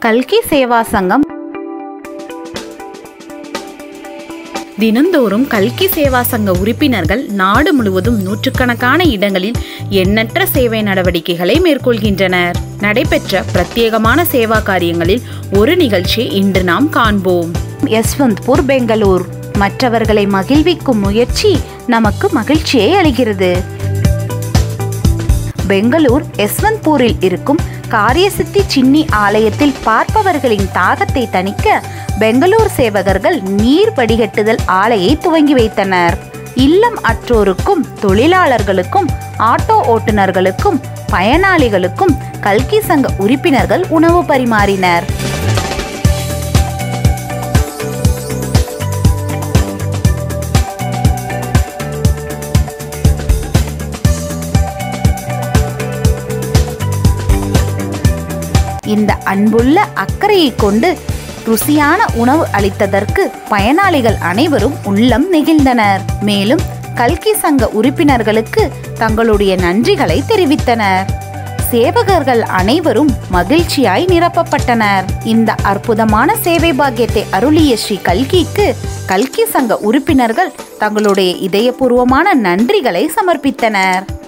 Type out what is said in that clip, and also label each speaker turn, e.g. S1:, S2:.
S1: கல்கி சேவா சங்கம் தினந்தோறும் கல்கி சேவா சங்க உறுப்பினர்கள் நாடு முழுவதும் நூற்றுக்கணக்கான இடங்களில் எண்ணற்ற சேவை நடவடிக்கைகளை மேற்கொள்கின்றனர் நடைபெற்ற பிரத்யேகமான சேவா காரியங்களில் ஒரு நிகழ்ச்சி இன்று நாம் காண்போம் யஸ்வந்த்பூர் பெங்களூர் மற்றவர்களை மகிழ்விக்கும் முயற்சி நமக்கு மகிழ்ச்சியை அளிக்கிறது பெங்களூர் யஸ்வந்த்பூரில் இருக்கும் காரியசித்தி சின்னி ஆலயத்தில் பார்ப்பவர்களின் தாகத்தை தணிக்க பெங்களூர் சேவகர்கள் நீர் வடிகட்டுதல் ஆலையை துவங்கி வைத்தனர் இல்லம் அற்றோருக்கும் தொழிலாளர்களுக்கும் ஆட்டோ ஓட்டுநர்களுக்கும் பயனாளிகளுக்கும் கல்கி சங்க உறுப்பினர்கள் உணவு பரிமாறினர் இந்த அன்புள்ள அக்கறையை கொண்டு ருசியான உணவு அளித்ததற்கு பயனாளிகள் அனைவரும் உள்ளம் நெகிழ்ந்தனர் மேலும் கல்கி சங்க உறுப்பினர்களுக்கு தங்களுடைய நன்றிகளை தெரிவித்தனர் சேவகர்கள் அனைவரும் மகிழ்ச்சியாய் நிரப்பப்பட்டனர் இந்த அற்புதமான சேவை பாக்கியத்தை அருளிய ஸ்ரீ கல்கிக்கு கல்கி சங்க உறுப்பினர்கள் தங்களுடைய இதயபூர்வமான நன்றிகளை சமர்ப்பித்தனர்